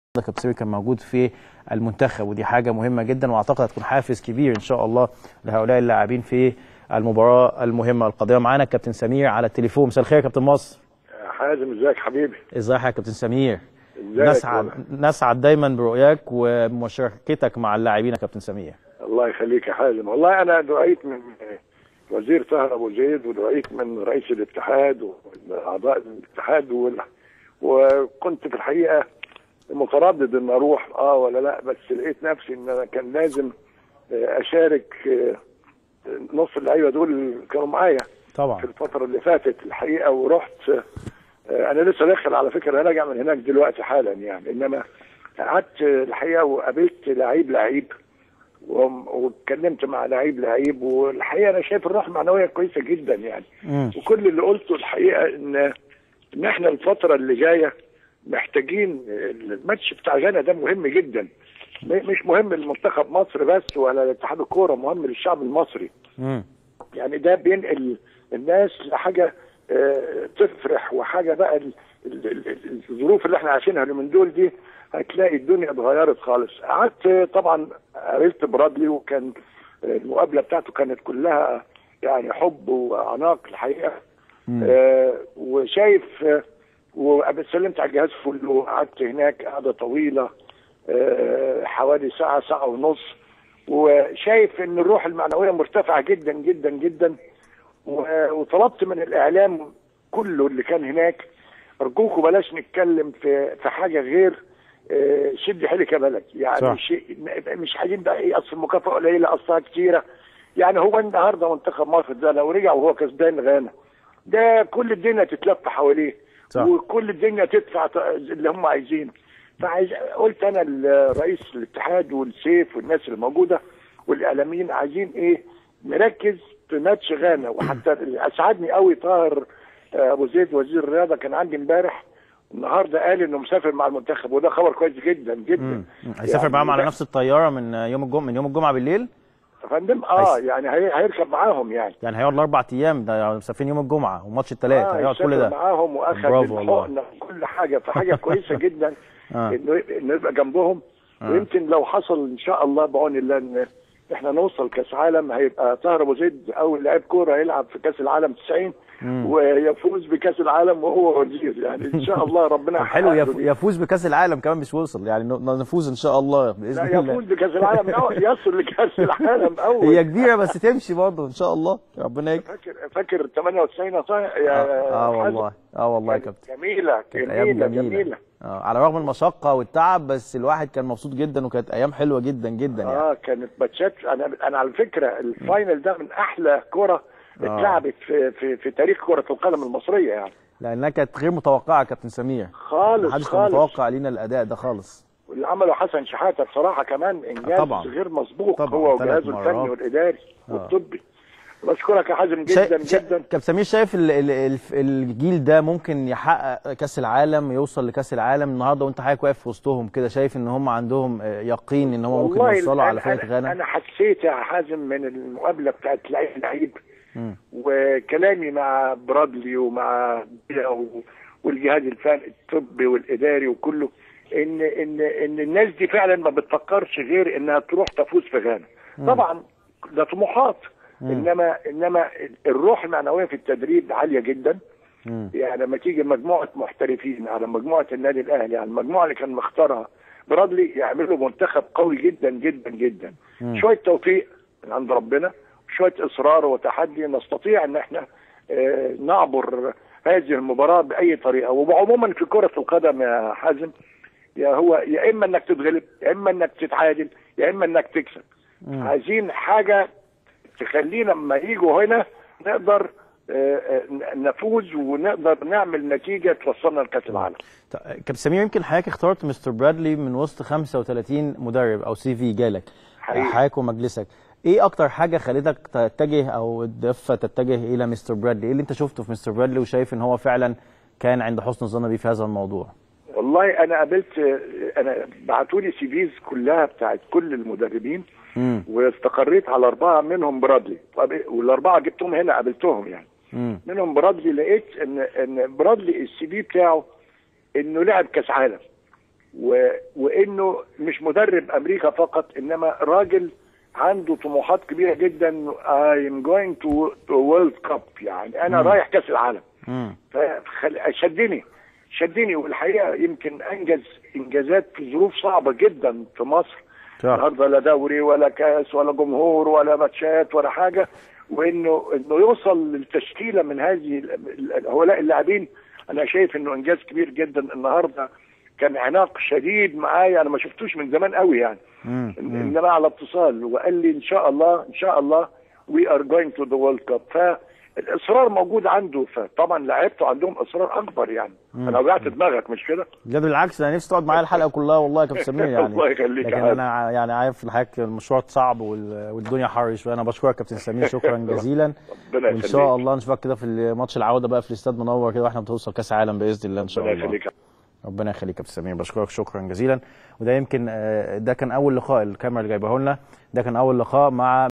كابتن سامي كان موجود في المنتخب ودي حاجه مهمه جدا واعتقد هتكون حافز كبير ان شاء الله لهؤلاء اللاعبين في المباراه المهمه القادمه معانا كابتن سمير على التليفون مساء الخير يا كابتن مصر حازم ازيك حبيبي ازيك يا كابتن سمير ازيك نسعد والله. نسعد دايما برؤياك ومشاركتك مع اللاعبين يا كابتن سمير الله يخليك يا حازم والله انا دعيت من وزير طاهر ابو زيد ودعيت من رئيس الاتحاد واعضاء الاتحاد وال... وكنت في الحقيقه متردد ان اروح اه ولا لا بس لقيت نفسي ان انا كان لازم آه، اشارك آه، نص اللعيبه دول كانوا معايا طبعا في الفتره اللي فاتت الحقيقه ورحت آه، انا لسه داخل على فكره راجع من هناك دلوقتي حالا يعني انما قعدت آه، الحقيقه وقابلت لعيب لعيب وم- واتكلمت مع لعيب لعيب والحقيقه انا شايف الروح المعنويه كويسه جدا يعني مم. وكل اللي قلته الحقيقه ان ان احنا الفتره اللي جايه محتاجين الماتش بتاع غانا ده مهم جدا م- مش مهم لمنتخب مصر بس ولا لاتحاد الكوره مهم للشعب المصري مم. يعني ده بينقل الناس لحاجه آه، تفرح وحاجه بقى ال- ال- ال- الظروف اللي احنا عايشينها اليومين دول دي هتلاقي الدنيا اتغيرت خالص قعدت آه، طبعا قابلت برادلي وكان آه، المقابله بتاعته كانت كلها يعني حب وعناق الحقيقه آه، وشايف آه، وسلمت على الجهاز كله وقعدت هناك قعده طويله آه، حوالي ساعه ساعه ونص وشايف ان الروح المعنويه مرتفعه جدا جدا جدا و- وطلبت من الاعلام كله اللي كان هناك ارجوكم بلاش نتكلم في في حاجه غير آه، شد حيلك يا بلد يعني صح. شيء مش عايزين بقى ايه اصل المكافاه قليله اصلها كتيره يعني هو النهارده منتخب مصر ده لو رجع وهو كسبان غانا ده كل الدنيا تتلف حواليه صح. وكل الدنيا تدفع ت- اللي هم عايزينه فعايز قلت انا لرئيس الاتحاد والسيف والناس اللي موجوده والاعلاميين عايزين ايه نركز في ماتش غانا وحتى اللي اسعدني قوي طاهر آه، ابو زيد وزير الرياضه كان عندي امبارح النهارده قال انه مسافر مع المنتخب وده خبر كويس جدا جدا مم. هيسافر يعني معاهم على ده- نفس الطياره من يوم الجمعه من يوم الجمعه بالليل يا فندم اه هيس- يعني هي- هيركب معاهم يعني يعني هيقعد الاربع ايام ده مسافرين يوم الجمعه وماتش الثلاث آه هيقعد كل يسافر ده معاهم واخذ برافو والله. الحقنه كل حاجه فحاجه كويسه جدا آه. انه انه يبقى جنبهم ويمكن لو حصل ان شاء الله بعون الله ان احنا نوصل كاس عالم هيبقى طاهر ابو زيد اول لاعب كوره هيلعب في كاس العالم 90 ويفوز بكاس العالم وهو وزير يعني ان شاء الله ربنا طب حلو يحقق يف- له دي. يفوز بكاس العالم كمان مش وصل يعني ن- نفوز ان شاء الله باذن لا الله يفوز بكاس العالم أو يصل لكاس العالم اول هي كبيره بس تمشي برضه ان شاء الله ربنا يكرم فاكر فاكر 98 يا طه- يا اه, آه حازم؟ والله اه والله يا كابتن جميله كانت ايام جميله جميله, جميله آه على الرغم من المشقه والتعب بس الواحد كان مبسوط جدا وكانت ايام حلوه جدا جدا يعني اه كانت ماتشات انا انا على فكره الفاينل ده من احلى كره اتلعبت في في في تاريخ كره القدم المصريه يعني لانها كانت غير متوقعه يا كابتن سمير خالص محدش كان خالص متوقع لينا الاداء ده خالص واللي عمله حسن شحاته بصراحه كمان انجاز طبعا. غير مسبوق طبعا، هو ثلاث وجهازه مرات. الفني والاداري والطبي بشكرك يا حازم شا- جدا شا- جدا كابتن سمير شايف ال- ال- ال- الجيل ده ممكن يحقق كاس العالم يوصل لكاس العالم النهارده وانت حضرتك واقف في وسطهم كده شايف ان هم عندهم آه، يقين ان هم ممكن والله يوصلوا على أنا- فرقه أنا- غانا انا حسيت يا حازم من المقابله بتاعت لعيب لعيب وكلامي مع برادلي ومع بيا و- والجهاز الفني الطبي والاداري وكله ان ان ان الناس دي فعلا ما بتفكرش غير انها تروح تفوز في غانا طبعا ده طموحات انما انما الروح المعنويه في التدريب عاليه جدا يعني لما تيجي مجموعه محترفين على مجموعه النادي الاهلي على المجموعه اللي كان مختارها برادلي يعملوا منتخب قوي جدا جدا جدا شويه توفيق من عند ربنا شويه اصرار وتحدي نستطيع ان احنا آه، نعبر هذه المباراه باي طريقه وعموما في كره القدم يا حازم يا هو يا اما انك تتغلب يا اما انك تتعادل يا اما انك تكسب عايزين حاجه تخلينا لما يجوا هنا نقدر آه، آه، نفوز ونقدر نعمل نتيجه توصلنا لكاس العالم طيب، كابتن سمير يمكن حضرتك اخترت مستر برادلي من وسط 35 مدرب او سي في جالك حقيقي. حضرتك ومجلسك ايه اكتر حاجه خلتك تتجه او الدفه تتجه الى مستر برادلي ايه اللي انت شفته في مستر برادلي وشايف ان هو فعلا كان عند حسن الظن بيه في هذا الموضوع والله انا قابلت انا بعتوا لي سي فيز كلها بتاعت كل المدربين امم واستقريت على اربعه منهم برادلي طب والاربعه جبتهم هنا قابلتهم يعني امم منهم برادلي لقيت ان ان برادلي السي في بتاعه انه لعب كاس عالم و... وانه مش مدرب امريكا فقط انما راجل عنده طموحات كبيره جدا I am going to, to World Cup يعني انا رايح كاس العالم مم. فشدني شدني والحقيقه يمكن انجز انجازات في ظروف صعبه جدا في مصر صح. النهارده لا دوري ولا كاس ولا جمهور ولا ماتشات ولا حاجه وانه انه يوصل للتشكيله من هذه ال- ال- هؤلاء اللاعبين انا شايف انه انجاز كبير جدا النهارده كان عناق شديد معايا انا ما شفتوش من زمان قوي يعني مم. مم. انما على اتصال وقال لي ان شاء الله ان شاء الله وي ار جوينج تو ذا وورلد كاب فالاصرار موجود عنده فطبعا لعيبته عندهم اصرار اكبر يعني انا وجعت دماغك مش كده؟ لا بالعكس انا نفسي تقعد معايا الحلقه كلها والله يا كابتن سمير يعني الله يخليك لكن يا عم. انا ع- يعني عارف الحاجات المشوار صعب وال- والدنيا حر شويه انا بشكرك كابتن سمير شكرا جزيلا ربنا وان شاء يخليك. الله نشوفك كده في ماتش العوده بقى في الاستاد منور كده واحنا بتوصل كاس عالم باذن الله ان شاء ربنا الله يخليك ربنا يخليك يا كابتن سمير بشكرك شكرا جزيلا وده يمكن آه، ده كان اول لقاء الكاميرا اللي جايبه لنا ده كان اول لقاء مع